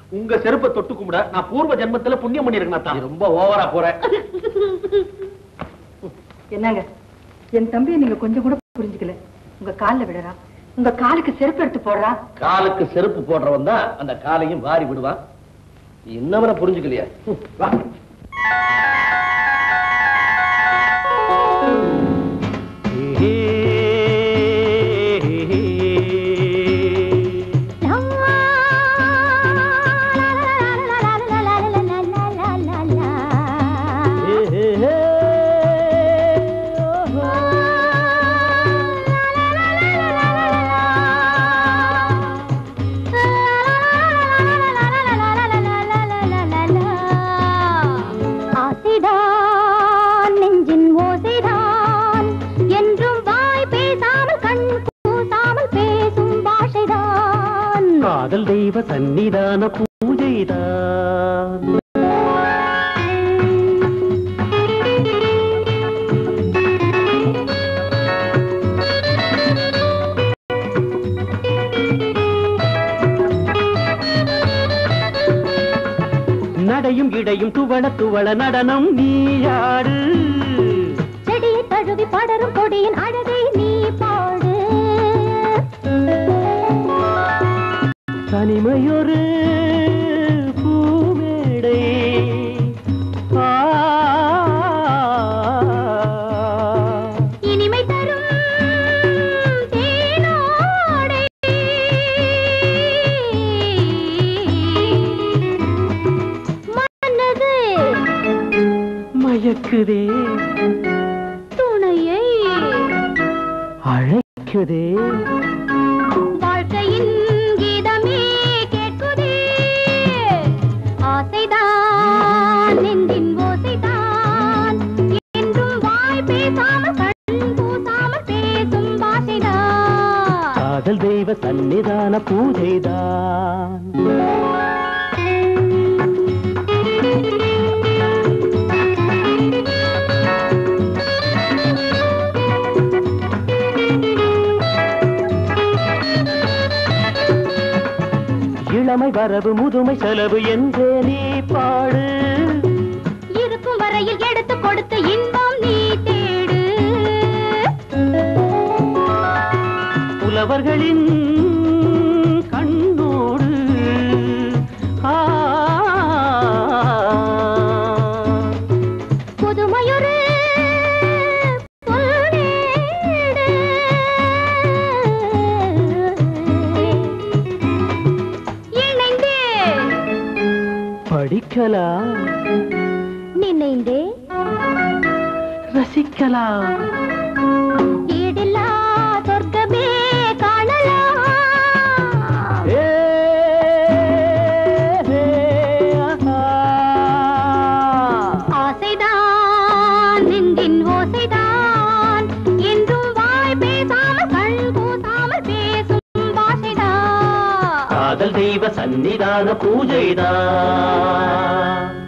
உங்க செருப்பை தொட்டு கும்பிட நான் பூர்வ ஜென்மத்துல புண்ணியம் பண்ணிருக்கேன் தான் ரொம்ப ஓவரா போற என்னங்க என் தம்பியை நீங்க கொஞ்சம் கூட புரிஞ்சுக்கல உங்க கால்ல விடுறா உங்க காலுக்கு செருப்பு எடுத்து போடுறா காலுக்கு செருப்பு போடுறவன் தான் அந்த காலையும் வாரி விடுவான் இன்னவரை புரிஞ்சுக்கலையா ஹம், வா ஆசைதான் நெஞ்சின் ஓசைதான் என்றும் வாய் பேசாமல் கண் கூசாமல் பேசும் பாஷைதான் காதல் தெய்வ சன்னிதான பூஜைதான் நடையும் இடையும் துவள துவள நடனம் நீயாடு செடியை தழுவி படரும் கொடியின் அழகை நீ பாடு தனிமையொரு பூமேடை ஆ, இனிமை தரும் தேனோடை மனது மயக்குதே துணையை அழைக்குதே வாழ்க்கையின் கீதமே கேட்குதே ஆசைதான் நெஞ்சின் ஓசைதான் என்றும் வாய் பேசாமல் கண் கூசாமல் பேசும் பாஷைதான் காதல் தெய்வ சன்னிதான பூஜைதான் இளமை வரவு முதுமை செலவு என்றே நீ பாடு இருக்கும் வரையில் எடுத்து கொடுத்து இன்பம் நீ தேடு புலவர்களின் கண்ணோடு ஆ, புதுமையொரு பொன்னேடு. இணைந்து படிக்கலாம் நினைந்தே ரசிக்கலாம் ஈடில்லா சொர்க்கமே காணலாம் ஏ, ஏ, ஆஹா. ஆசைதான் நெஞ்சின் ஓசைதான் என்றும் வாய் பேசாமல் கண் கூசாமல் பேசும் பாஷைதான் காதல் தெய்வ சன்னிதான பூஜைதான்